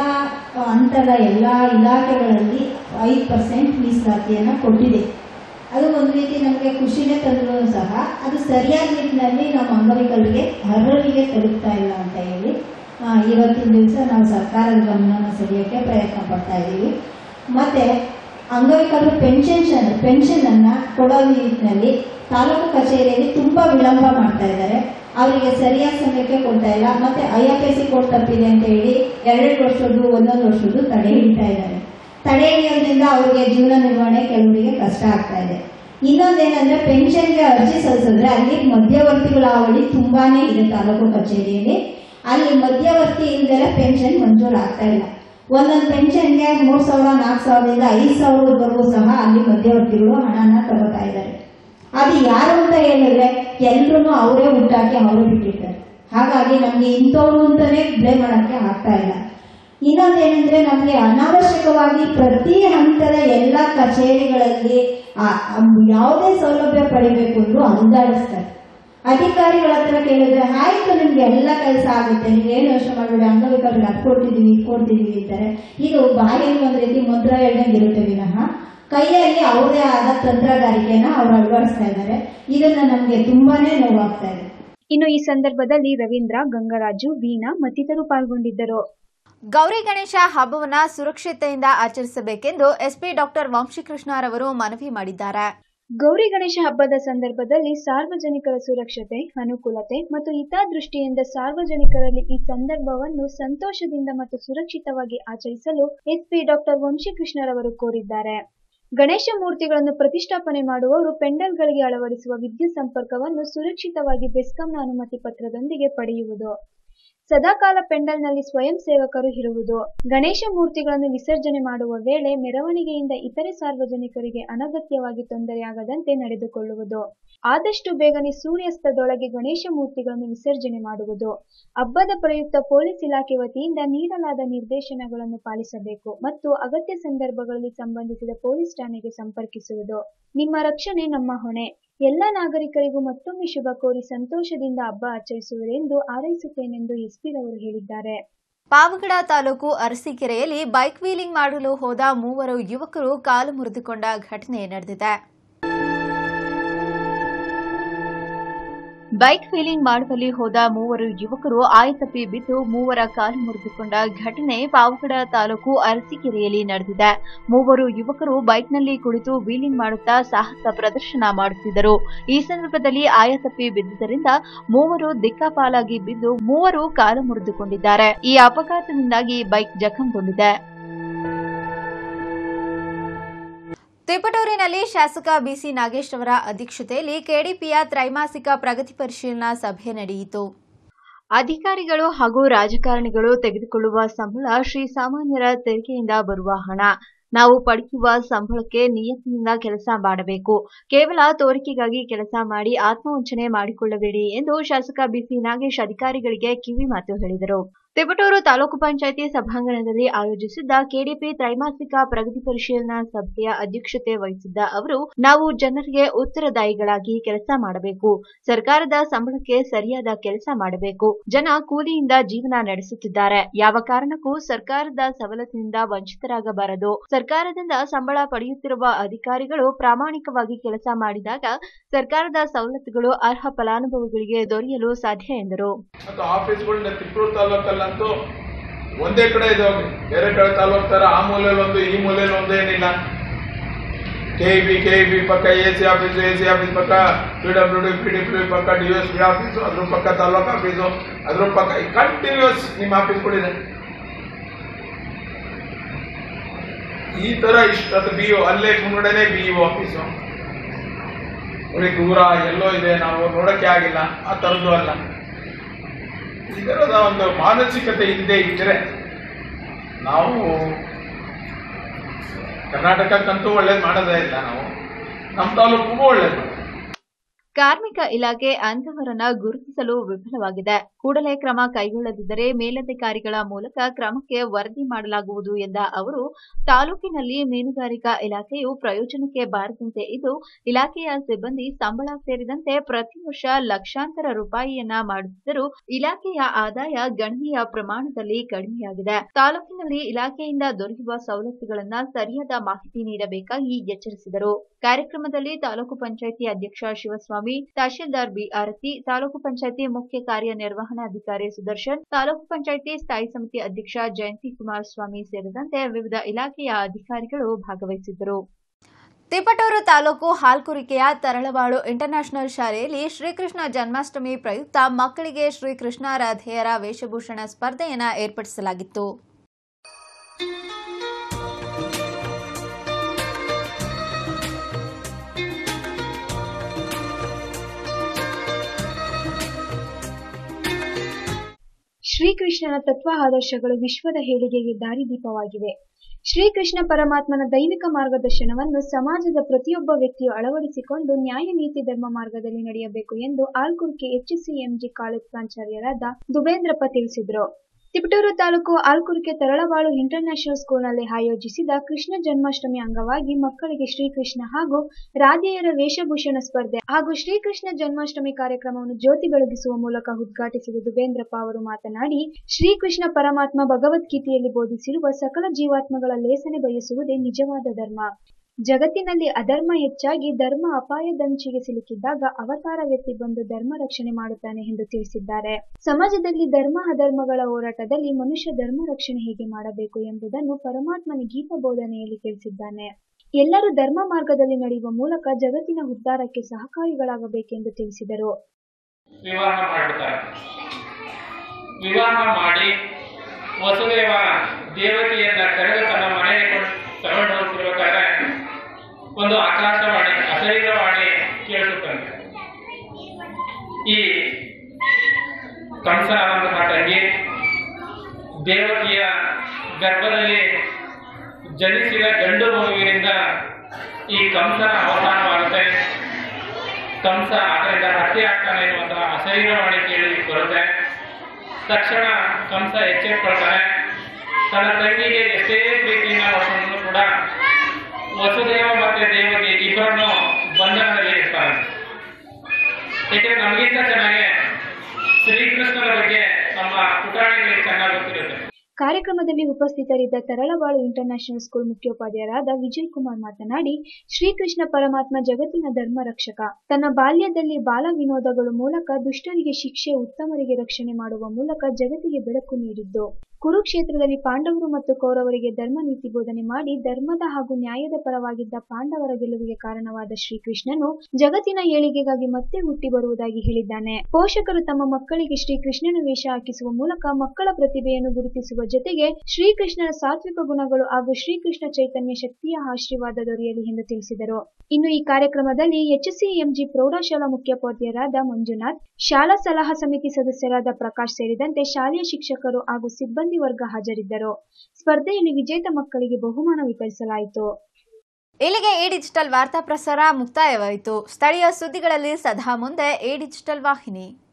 ಹಂತದ ಎಲ್ಲ ಇಲಾಖೆಗಳಲ್ಲಿ ಐದು ಪರ್ಸೆಂಟ್ ಮೀಸಲಾತಿಯನ್ನು ಕೊಟ್ಟಿದೆ ಅದು ಒಂದು ರೀತಿ ನಮಗೆ ಖುಷಿನೇ ತಂದರೂ ಸಹ ಅದು ಸರಿಯಾದ ನಿಟ್ಟಿನಲ್ಲಿ ನಮ್ಮ ಅಂಗವಿಕಲರಿಗೆ ಅರ್ಹರಿಗೆ ತಲುಪ್ತಾ ಇಲ್ಲ ಅಂತ ಹೇಳಿ ಆ, ಇವತ್ತಿನ ದಿವಸ ನಾವು ಸರ್ಕಾರದ ಗಮನನ ಸೆಳೆಯೋಕ್ಕೆ ಪ್ರಯತ್ನ ಪಡ್ತಾ ಇದ್ದೀವಿ ಮತ್ತೆ ಅಂಗವಿಕಲರು ಪೆನ್ಷನ್ ಪೆನ್ಷನ್ ಅನ್ನ ಕೊಡೋ ನಿಟ್ಟಿನಲ್ಲಿ ತಾಲೂಕು ಕಚೇರಿಯಲ್ಲಿ ತುಂಬಾ ವಿಳಂಬ ಮಾಡ್ತಾ ಇದ್ದಾರೆ ಅವರಿಗೆ ಸರಿಯಾದ ಸಮಯಕ್ಕೆ ಕೊಡ್ತಾ ಇಲ್ಲ ಮತ್ತೆ I F S C code ತಪ್ಪಿದೆ ಅಂತ ಹೇಳಿ ಎರಡೆರಡು ವರ್ಷದ್ದು ಒಂದೊಂದು ವರ್ಷದ್ದು ತಡೆ ಹಿಡಿತಾ ಇದ್ದಾರೆ ತಡೆ ಹಿಡಿಯೋದ್ರಿಂದ ಅವರಿಗೆ ಜೀವನ ನಿರ್ವಹಣೆ ಕೆಲವರಿಗೆ ಕಷ್ಟ ಆಗ್ತಾ ಇದೆ ಇನ್ನೊಂದೇನಂದ್ರೆ ಪೆನ್ಷನ್ಗೆ ಅರ್ಜಿ ಸಲ್ಲಿಸಿದ್ರೆ ಅಲ್ಲಿ ಮಧ್ಯವರ್ತಿಗಳ ಹಾವಳಿ ತುಂಬಾನೇ ಇದೆ ತಾಲೂಕು ಕಚೇರಿಯಲ್ಲಿ ಅಲ್ಲಿ ಮಧ್ಯವರ್ತಿ ಇಲ್ದರೆ ಪೆನ್ಷನ್ ಮಂಜೂರಾಗ್ತಾ ಇಲ್ಲ ಒಂದೊಂದು ಪೆನ್ಷನ್ಗೆ ಮೂರ್ ಸಾವಿರ ನಾಲ್ಕು ಸಾವಿರದಿಂದ ಐದು ಸಾವಿರದವರೆಗೂ ಸಹ ಅಲ್ಲಿ ಮಧ್ಯವರ್ತಿಗಳು ಹಣನ ತಗೋತಾ ಇದ್ದಾರೆ ಅದು ಯಾರು ಅಂತ ಹೇಳಿದ್ರೆ ಎಲ್ರು ಅವರೇ ಹುಟ್ಟಾಕಿ ಅವರೇ ಬಿಟ್ಟಿರ್ತಾರೆ ಹಾಗಾಗಿ ನಮ್ಗೆ ಇಂಥವ್ರು ಅಂತಾನೆ ಬ್ಲೇಮ್ ಮಾಡಕ್ಕೆ ಆಗ್ತಾ ಇಲ್ಲ ಇನ್ನೊಂದೇನೆಂದ್ರೆ ನಮ್ಗೆ ಅನಾವಶ್ಯಕವಾಗಿ ಪ್ರತಿ ಹಂತದ ಎಲ್ಲ ಕಚೇರಿಗಳಲ್ಲಿ ಆ- ಆ ಯಾವುದೇ ಸೌಲಭ್ಯ ಪಡಿಬೇಕು ಅಂದ್ರೂ ಅಲ್ದಾಡಿಸ್ತಾರೆ ಅಧಿಕಾರಿಗಳ ಹತ್ರ ಕೇಳಿದ್ರೆ ಆಯ್ತು ನಿಮ್ಗೆ ಎಲ್ಲ ಕೆಲಸ ಆಗುತ್ತೆ ನೀವು ಏನು ಯೋಚನೆ ಮಾಡಬೇಡಿ ಅಂಗವಿಕಲರಿಗೆ ಅದು ಕೊಡ್ತಿದೀವಿ ಇದು ಕೊಡ್ತಿದೀವಿ ಅಂತಾರೆ ಇದು ಬಾಯಲ್ಲಿ ಒಂದ್ ರೀತಿ ಮುದ್ರ ಹೇಳ್ದಂಗೆ ಇರುತ್ತೆ ವಿನಃ ಕೈಯಲ್ಲಿ ಅವರದೇ ಆದ ತಂತ್ರಗಾರಿಕೆಯನ್ನ ಅವ್ರು ಅಳವಡಿಸ್ತಾ ಇದ್ದಾರೆ ಇದನ್ನ ನಮ್ಗೆ ತುಂಬಾನೇ ನೋವಾಗ್ತಾ ಇದೆ ಇನ್ನು ಈ ಸಂದರ್ಭದಲ್ಲಿ ರವೀಂದ್ರ ಗಂಗರಾಜು ವೀಣಾ ಮತ್ತಿತರರು ಪಾಲ್ಗೊಂಡಿದ್ದರು ಗೌರಿ ಗಣೇಶ ಹಬ್ಬವನ್ನ ಸುರಕ್ಷತೆಯಿಂದ ಆಚರಿಸಬೇಕೆಂದು ಎಸ್ಪಿ ಡಾಕ್ಟರ್ ವಂಶೀಕೃಷ್ಣರವರು ಮನವಿ ಮಾಡಿದ್ದಾರೆ ಗೌರಿ ಗಣೇಶ ಹಬ್ಬದ ಸಂದರ್ಭದಲ್ಲಿ ಸಾರ್ವಜನಿಕರ ಸುರಕ್ಷತೆ ಅನುಕೂಲತೆ ಮತ್ತು ಹಿತದೃಷ್ಟಿಯಿಂದ ಸಾರ್ವಜನಿಕರಲ್ಲಿ ಈ ಸಂದರ್ಭವನ್ನು ಸಂತೋಷದಿಂದ ಮತ್ತು ಸುರಕ್ಷಿತವಾಗಿ ಆಚರಿಸಲು ಎಸ್ಪಿ ಡಾಕ್ಟರ್ ವಂಶೀಕೃಷ್ಣರವರು ಕೋರಿದ್ದಾರೆ ಗಣೇಶ ಮೂರ್ತಿಗಳನ್ನು ಪ್ರತಿಷ್ಠಾಪನೆ ಮಾಡುವವರು ಪೆಂಡಲ್ಗಳಿಗೆ ಅಳವಡಿಸುವ ವಿದ್ಯುತ್ ಸಂಪರ್ಕವನ್ನು ಸುರಕ್ಷಿತವಾಗಿ ಬೆಸ್ಕಾಂನ ಅನುಮತಿ ಪತ್ರದೊಂದಿಗೆ ಪಡೆಯುವುದು ಸದಾಕಾಲ ಪೆಂಡಲ್ನಲ್ಲಿ ಸ್ವಯಂ ಸೇವಕರು ಇರುವುದು ಗಣೇಶ ಮೂರ್ತಿಗಳನ್ನು ವಿಸರ್ಜನೆ ಮಾಡುವ ವೇಳೆ ಮೆರವಣಿಗೆಯಿಂದ ಇತರೆ ಸಾರ್ವಜನಿಕರಿಗೆ ಅನಗತ್ಯವಾಗಿ ತೊಂದರೆಯಾಗದಂತೆ ನಡೆದುಕೊಳ್ಳುವುದು ಆದಷ್ಟು ಬೇಗನೆ ಸೂರ್ಯಾಸ್ತದೊಳಗೆ ಗಣೇಶ ಮೂರ್ತಿಗಳನ್ನು ವಿಸರ್ಜನೆ ಮಾಡುವುದು ಹಬ್ಬದ ಪ್ರಯುಕ್ತ ಪೊಲೀಸ್ ಇಲಾಖೆ ವತಿಯಿಂದ ನೀಡಲಾದ ನಿರ್ದೇಶನಗಳನ್ನು ಪಾಲಿಸಬೇಕು ಮತ್ತು ಅಗತ್ಯ ಸಂದರ್ಭಗಳಲ್ಲಿ ಸಂಬಂಧಿಸಿದ ಪೊಲೀಸ್ ಠಾಣೆಗೆ ಸಂಪರ್ಕಿಸುವುದು ನಿಮ್ಮ ರಕ್ಷಣೆ ನಮ್ಮ ಹೊಣೆ ಎಲ್ಲ ನಾಗರಿಕರಿಗೂ ಮತ್ತೊಮ್ಮೆ ಶುಭ ಕೋರಿ ಸಂತೋಷದಿಂದ ಹಬ್ಬ ಆಚರಿಸುವುದೆಂದು ಹಾರೈಸುತ್ತೇನೆಂದು ಎಸ್ಪಿ ರವರು ಹೇಳಿದ್ದಾರೆ ಪಾವಗಡ ತಾಲೂಕು ಅರಸೀಕೆರೆಯಲ್ಲಿ ಬೈಕ್ ವೀಲಿಂಗ್ ಮಾಡಲು ಹೋದ ಮೂವರು ಯುವಕರು ಕಾಲು ಮುರಿದುಕೊಂಡ ಘಟನೆ ನಡೆದಿದೆ ಬೈಕ್ ವೀಲಿಂಗ್ ಮಾಡುವಲ್ಲಿ ಹೋದ ಮೂವರು ಯುವಕರು ಆಯತಪ್ಪಿ ಬಿದ್ದು ಮೂವರ ಕಾಲು ಮುರಿದುಕೊಂಡ ಘಟನೆ ಪಾವಗಡ ತಾಲೂಕು ಅರಸೀಕೆರೆಯಲ್ಲಿ ನಡೆದಿದೆ ಮೂವರು ಯುವಕರು ಬೈಕ್ನಲ್ಲಿ ಕುಳಿತು ವೀಲಿಂಗ್ ಮಾಡುತ್ತಾ ಸಾಹಸ ಪ್ರದರ್ಶನ ಮಾಡುತ್ತಿದ್ದರು ಈ ಸಂದರ್ಭದಲ್ಲಿ ಆಯತಪ್ಪಿ ಬಿದ್ದುದರಿಂದ ಮೂವರು ದಿಕ್ಕಾಪಾಲಾಗಿ ಬಿದ್ದು ಮೂವರು ಕಾಲು ಮುರಿದುಕೊಂಡಿದ್ದಾರೆ ಈ ಅಪಘಾತದಿಂದಾಗಿ ಬೈಕ್ ಜಖಂಗೊಂಡಿದೆ ತಿಪಟೂರಿನಲ್ಲಿ ಶಾಸಕ ಬಿಸಿ ನಾಗೇಶ್ ಅವರ ಅಧ್ಯಕ್ಷತೆಯಲ್ಲಿ ಕೆಡಿಪಿಯ ತ್ರೈಮಾಸಿಕ ಪ್ರಗತಿ ಪರಿಶೀಲನಾ ಸಭೆ ನಡೆಯಿತು ಅಧಿಕಾರಿಗಳು ಹಾಗೂ ರಾಜಕಾರಣಿಗಳು ತೆಗೆದುಕೊಳ್ಳುವ ಸಂಬಳ ಶ್ರೀ ಸಾಮಾನ್ಯರ ತೆರಿಗೆಯಿಂದ ಬರುವ ಹಣ ನಾವು ಪಡೆಯುವ ಸಂಬಳಕ್ಕೆ ನಿಯತ್ತಿನಿಂದ ಕೆಲಸ ಮಾಡಬೇಕು ಕೇವಲ ತೋರಿಕೆಗಾಗಿ ಕೆಲಸ ಮಾಡಿ ಆತ್ಮವಂಚನೆ ಮಾಡಿಕೊಳ್ಳಬೇಡಿ ಎಂದು ಶಾಸಕ ಬಿಸಿ ನಾಗೇಶ್ ಅಧಿಕಾರಿಗಳಿಗೆ ಕಿವಿ ಮಾತು ಹೇಳಿದರು ತಿಪಟೂರು ತಾಲೂಕು ಪಂಚಾಯಿತಿ ಸಭಾಂಗಣದಲ್ಲಿ ಆಯೋಜಿಸಿದ್ದ ಕೆಡಿಪಿ ತ್ರೈಮಾಸಿಕ ಪ್ರಗತಿ ಪರಿಶೀಲನಾ ಸಭೆಯ ಅಧ್ಯಕ್ಷತೆ ವಹಿಸಿದ್ದ ಅವರು ನಾವು ಜನರಿಗೆ ಉತ್ತರದಾಯಿಗಳಾಗಿ ಕೆಲಸ ಮಾಡಬೇಕು ಸರ್ಕಾರದ ಸಂಬಳಕ್ಕೆ ಸರಿಯಾದ ಕೆಲಸ ಮಾಡಬೇಕು ಜನ ಕೂಲಿಯಿಂದ ಜೀವನ ನಡೆಸುತ್ತಿದ್ದಾರೆ ಯಾವ ಕಾರಣಕ್ಕೂ ಸರ್ಕಾರದ ಸವಲತ್ತಿನಿಂದ ವಂಚಿತರಾಗಬಾರದು ಸರ್ಕಾರದಿಂದ ಸಂಬಳ ಪಡೆಯುತ್ತಿರುವ ಅಧಿಕಾರಿಗಳು ಪ್ರಾಮಾಣಿಕವಾಗಿ ಕೆಲಸ ಮಾಡಿದಾಗ ಸರ್ಕಾರದ ಸವಲತ್ತುಗಳು ಅರ್ಹ ಫಲಾನುಭವಿಗಳಿಗೆ ದೊರೆಯಲು ಸಾಧ್ಯ ಎಂದರು ಮತ್ತು ಆಫೀಸ್ಗಳನ್ನ ತಿಪ್ಪೂರು ತಾಲೂಕಲ್ಲಂತೂ ಒಂದೇ ಕಡೆ ಇದಾವೆ ಬೇರೆ ಕಡೆ ತಾಲೂಕು ತರ ಆ ಮೂಲೆಯಲ್ಲಿ ಒಂದು ಈ ಮೂಲೆಯಲ್ಲಿ ಒಂದು ಏನಿಲ್ಲ ಕೆ ಬಿ ಕೆ ಬಿ ಪಕ್ಕ A C office A C office ಪಕ್ಕ P W D P D P ಪಕ್ಕ ಡಿ ಎಸ್ ಪಿ ಆಫೀಸು ಅದ್ರ ಪಕ್ಕ ತಾಲೂಕು ಆಫೀಸು ಅದ್ರ ಪಕ್ಕ ಕಂಟಿನ್ಯೂಸ್ ನಿಮ್ಮ ಆಫೀಸ್ಗಳಿದೆ ಈ ತರ ಇಷ್ಟೊತ್ತು ಬಿ ಒ ಅಲ್ಲೇ ಮುಂಗಡೆನೆ ಬಿ ಒ ಆಫೀಸು ಬರೀ ದೂರ ಎಲ್ಲೋ ಇದೆ ನಾವು ನೋಡಕ್ಕೆ ಆಗಿಲ್ಲ ಆ ತರದ್ದು ಅಲ್ಲ ಇದರದ ಒಂದು ಮಾನಸಿಕತೆ ಇಲ್ಲದೆ ಇದ್ರೆ ನಾವು ಕರ್ನಾಟಕಕ್ಕಂತೂ ಒಳ್ಳೇದು ಮಾಡೋದೇ ಇಲ್ಲ ನಾವು ನಮ್ಮ ತಾಲೂಕಿಗೂ ಒಳ್ಳೇದು ಮಾಡೋದು. ಕಾರ್ಮಿಕ ಇಲಾಖೆ ಅಂತಹವರನ್ನ ಗುರುತಿಸಲು ವಿಫಲವಾಗಿದೆ ಕೂಡಲೇ ಕ್ರಮ ಕೈಗೊಳ್ಳದಿದ್ದರೆ ಮೇಲಧಿಕಾರಿಗಳ ಮೂಲಕ ಕ್ರಮಕ್ಕೆ ವರದಿ ಮಾಡಲಾಗುವುದು ಎಂದ ಅವರು ತಾಲೂಕಿನಲ್ಲಿ ಮೀನುಗಾರಿಕಾ ಇಲಾಖೆಯು ಪ್ರಯೋಜನಕ್ಕೆ ಬಾರದಂತೆ ಇದ್ದು ಇಲಾಖೆಯ ಸಿಬ್ಬಂದಿ ಸಂಬಳ ಸೇರಿದಂತೆ ಪ್ರತಿ ವರ್ಷ ಲಕ್ಷಾಂತರ ರೂಪಾಯಿಯನ್ನ ಮಾಡುತ್ತಿದ್ದರೂ ಇಲಾಖೆಯ ಆದಾಯ ಗಣನೀಯ ಪ್ರಮಾಣದಲ್ಲಿ ಕಡಿಮೆಯಾಗಿದೆ ತಾಲೂಕಿನಲ್ಲಿ ಇಲಾಖೆಯಿಂದ ದೊರೆಯುವ ಸವಲತ್ತುಗಳನ್ನ ಸರಿಯಾದ ಮಾಹಿತಿ ನೀಡಬೇಕಾಗಿ ಎಚ್ಚರಿಸಿದರು ಕಾರ್ಯಕ್ರಮದಲ್ಲಿ ತಾಲೂಕು ಪಂಚಾಯಿತಿ ಅಧ್ಯಕ್ಷ ಶಿವಸ್ವಾಮಿ ತಹಶೀಲ್ದಾರ್ ಬಿ ಆರತಿ ತಾಲೂಕು ಪಂಚಾಯಿತಿ ಮುಖ್ಯ ಕಾರ್ಯನಿರ್ವಹಣಾಧಿಕಾರಿ ಸುದರ್ಶನ್ ತಾಲೂಕು ಪಂಚಾಯಿತಿ ಸ್ಥಾಯಿ ಸಮಿತಿ ಅಧ್ಯಕ್ಷ ಜಯಂತಿ ಕುಮಾರ್ ಸ್ವಾಮಿ ಸೇರಿದಂತೆ ವಿವಿಧ ಇಲಾಖೆಯ ಅಧಿಕಾರಿಗಳು ಭಾಗವಹಿಸಿದ್ದರು ತಿಪಟೂರು ತಾಲೂಕು ಹಾಲ್ಕುರಿಕೆಯ ತರಳಬಾಳು ಇಂಟರ್ನ್ಯಾಷನಲ್ ಶಾಲೆಯಲ್ಲಿ ಶ್ರೀಕೃಷ್ಣ ಜನ್ಮಾಷ್ಟಮಿ ಪ್ರಯುಕ್ತ ಮಕ್ಕಳಿಗೆ ಶ್ರೀಕೃಷ್ಣ ರಾಧೆಯರ ವೇಷಭೂಷಣ ಸ್ಪರ್ಧೆಯನ್ನ ಏರ್ಪಡಿಸಲಾಗಿತ್ತು ಶ್ರೀಕೃಷ್ಣನ ತತ್ವ ಆದರ್ಶಗಳು ವಿಶ್ವದ ಏಳಿಗೆಗೆ ದಾರಿದೀಪವಾಗಿವೆ ಶ್ರೀಕೃಷ್ಣ ಪರಮಾತ್ಮನ ದೈವಿಕ ಮಾರ್ಗದರ್ಶನವನ್ನು ಸಮಾಜದ ಪ್ರತಿಯೊಬ್ಬ ವ್ಯಕ್ತಿಯು ಅಳವಡಿಸಿಕೊಂಡು ನ್ಯಾಯ ನೀತಿ ಧರ್ಮ ಮಾರ್ಗದಲ್ಲಿ ನಡೆಯಬೇಕು ಎಂದು ಆಲ್ಕುರ್ಕೆ ಎಚ್ಎಸ್ಸಿಎಂಜಿ ಕಾಲೇಜ್ ಪ್ರಾಚಾರ್ಯರಾದ ದುಬೇಂದ್ರಪ್ಪ ತಿಳಿಸಿದರು ತಿಪಟೂರು ತಾಲೂಕು ಆಲ್ಕುರ್ಕೆ ತರಳಬಾಳು ಇಂಟರ್ನ್ಯಾಷನಲ್ ಸ್ಕೂಲ್ನಲ್ಲಿ ಆಯೋಜಿಸಿದ ಕೃಷ್ಣ ಜನ್ಮಾಷ್ಟಮಿ ಅಂಗವಾಗಿ ಮಕ್ಕಳಿಗೆ ಶ್ರೀಕೃಷ್ಣ ಹಾಗೂ ರಾಧೆಯರ ವೇಷಭೂಷಣ ಸ್ಪರ್ಧೆ ಹಾಗೂ ಶ್ರೀಕೃಷ್ಣ ಜನ್ಮಾಷ್ಟಮಿ ಕಾರ್ಯಕ್ರಮವನ್ನು ಜ್ಯೋತಿ ಬೆಳಗಿಸುವ ಮೂಲಕ ಉದ್ಘಾಟಿಸಿದ ದುಬೇಂದ್ರಪ್ಪ ಅವರು ಮಾತನಾಡಿ ಶ್ರೀಕೃಷ್ಣ ಪರಮಾತ್ಮ ಭಗವದ್ಗೀತೆಯಲ್ಲಿ ಬೋಧಿಸಿರುವ ಸಕಲ ಜೀವಾತ್ಮಗಳ ಲೇಸನೆ ಬಯಸುವುದೇ ನಿಜವಾದ ಧರ್ಮ ಜಗತ್ತಿನಲ್ಲಿ ಅಧರ್ಮ ಹೆಚ್ಚಾಗಿ ಧರ್ಮ ಅಪಾಯದಂಚಿಗೆ ಸಿಲುಕಿದ್ದಾಗ ಅವತಾರವೆತ್ತಿ ಬಂದು ಧರ್ಮ ರಕ್ಷಣೆ ಮಾಡುತ್ತಾನೆ ಎಂದು ತಿಳಿಸಿದ್ದಾರೆ ಸಮಾಜದಲ್ಲಿ ಧರ್ಮ ಅಧರ್ಮಗಳ ಹೋರಾಟದಲ್ಲಿ ಮನುಷ್ಯ ಧರ್ಮ ರಕ್ಷಣೆ ಹೇಗೆ ಮಾಡಬೇಕು ಎಂಬುದನ್ನು ಪರಮಾತ್ಮನ ಗೀತ ಬೋಧನೆಯಲ್ಲಿ ತಿಳಿಸಿದ್ದಾನೆ ಎಲ್ಲರೂ ಧರ್ಮ ಮಾರ್ಗದಲ್ಲಿ ನಡೆಯುವ ಮೂಲಕ ಜಗತ್ತಿನ ಉದ್ಧಾರಕ್ಕೆ ಸಹಕಾರಿಗಳಾಗಬೇಕೆಂದು ತಿಳಿಸಿದರು ವಿವಾಹ ಮಾಡುತ್ತಾರೆ ವಿವಾಹ ಮಾಡಿ ವಸುದೇವ ದೇವಕಿಯನ್ನ ಕರೆದು ತನ್ನ ಮನೆಗೆ ತಗೊಂಡು ಹೋಗ್ತಿರ್ಬೇಕಾದ್ರೆ ಒಂದು ಆಕಾಶವಾಣಿ ಅಶರೀರವಾಣಿ ಕೇಳಿಸುತ್ತಾನೆ ಈ ಕಂಸನಾದಂತಹ ತಂಗಿ ದೇವಕಿಯ ಗರ್ಭದಲ್ಲಿ ಜನಿಸಿದ ಗಂಡು ಮಗುವಿನಿಂದ ಈ ಕಂಸನ ಅವಸಾನವಾಗುತ್ತೆ ಕಂಸ ಅದರಿಂದ ಹತ್ಯೆ ಆಗ್ತಾನೆ ಎನ್ನುವಂತಹ ಅಶರೀರವಾಣಿ ಕೇಳಿ ಬರುತ್ತೆ ತಕ್ಷಣ ಕಂಸ ಎಚ್ಚೆತ್ಕೊಳ್ತಾನೆ ತನ್ನ ತಂಗಿಗೆ ಎಷ್ಟೇ ಪ್ರೀತಿಯಿಂದ ನೋಡಿದ್ರು ಕೂಡ ವಸುದೇವ ಮತ್ತೆ ದೇವಗೆ ಇಬ್ಬರನ್ನು ಬಂಧನದಲ್ಲಿ ಇರ್ತಾರೆ ಏಕೆಂದ್ರೆ ನಮಗಿಂತ ಚೆನ್ನಾಗಿ ಶ್ರೀಕೃಷ್ಣನ ಬಗ್ಗೆ ನಮ್ಮ ಪುಟಾಣಿಗಳಿಗೆ ಚೆನ್ನಾಗಿ ಗೊತ್ತಿರುತ್ತೆ ಕಾರ್ಯಕ್ರಮದಲ್ಲಿ ಉಪಸ್ಥಿತರಿದ್ದ ತರಳಬಾಳು ಇಂಟರ್ನ್ಯಾಷನಲ್ ಸ್ಕೂಲ್ ಮುಖ್ಯೋಪಾಧ್ಯಾಯರಾದ ವಿಜಯ್ ಕುಮಾರ್ ಮಾತನಾಡಿ ಶ್ರೀಕೃಷ್ಣ ಪರಮಾತ್ಮ ಜಗತ್ತಿನ ಧರ್ಮ ರಕ್ಷಕ ತನ್ನ ಬಾಲ್ಯದಲ್ಲಿ ಬಾಲ ವಿನೋದಗಳು ಮೂಲಕ ದುಷ್ಟರಿಗೆ ಶಿಕ್ಷೆ ಉತ್ತಮರಿಗೆ ರಕ್ಷಣೆ ಮಾಡುವ ಮೂಲಕ ಜಗತ್ತಿಗೆ ಬೆಳಕು ನೀಡಿದ್ದು ಕುರುಕ್ಷೇತ್ರದಲ್ಲಿ ಪಾಂಡವರು ಮತ್ತು ಕೌರವರಿಗೆ ಧರ್ಮ ನೀತಿ ಬೋಧನೆ ಮಾಡಿ ಧರ್ಮದ ಹಾಗೂ ನ್ಯಾಯದ ಪರವಾಗಿದ್ದ ಪಾಂಡವರ ಗೆಲುವಿಗೆ ಕಾರಣವಾದ ಶ್ರೀಕೃಷ್ಣನು ಜಗತ್ತಿನ ಏಳಿಗೆಗಾಗಿ ಮತ್ತೆ ಹುಟ್ಟಿ ಬರುವುದಾಗಿ ಹೇಳಿದ್ದಾನೆ ಪೋಷಕರು ತಮ್ಮ ಮಕ್ಕಳಿಗೆ ಶ್ರೀಕೃಷ್ಣನ ವೇಷ ಹಾಕಿಸುವ ಮೂಲಕ ಮಕ್ಕಳ ಪ್ರತಿಭೆಯನ್ನು ಗುರುತಿಸುವ ಜೊತೆಗೆ ಶ್ರೀಕೃಷ್ಣನ ಸಾತ್ವಿಕ ಗುಣಗಳು ಹಾಗೂ ಶ್ರೀಕೃಷ್ಣ ಚೈತನ್ಯ ಶಕ್ತಿಯ ಆಶೀರ್ವಾದ ದೊರೆಯಲಿ ಎಂದು ತಿಳಿಸಿದರು ಇನ್ನು ಈ ಕಾರ್ಯಕ್ರಮದಲ್ಲಿ ಎಚ್ಎಸ್ಸಿಎಂಜಿ ಪ್ರೌಢಶಾಲಾ ಮುಖ್ಯೋಪಾಧ್ಯಾಯರಾದ ಮಂಜುನಾಥ್ ಶಾಲಾ ಸಲಹಾ ಸಮಿತಿ ಸದಸ್ಯರಾದ ಪ್ರಕಾಶ್ ಸೇರಿದಂತೆ ಶಾಲೆಯ ಶಿಕ್ಷಕರು ಹಾಗೂ ಸಿಬ್ಬಂದಿ ವರ್ಗ ಹಾಜರಿದ್ದರು ಸ್ಪರ್ಧೆಯಲ್ಲಿ ವಿಜೇತ ಮಕ್ಕಳಿಗೆ ಬಹುಮಾನ ವಿತರಿಸಲಾಯಿತು ಇಲ್ಲಿಗೆ ಎ ಡಿಜಿಟಲ್ ವಾರ್ತಾ ಪ್ರಸಾರ ಮುಕ್ತಾಯವಾಯಿತು ಸ್ಥಳೀಯ ಸುದ್ದಿಗಳಲ್ಲಿ ಸದಾ ಮುಂದೆ ಎ ಡಿಜಿಟಲ್ ವಾಹಿನಿ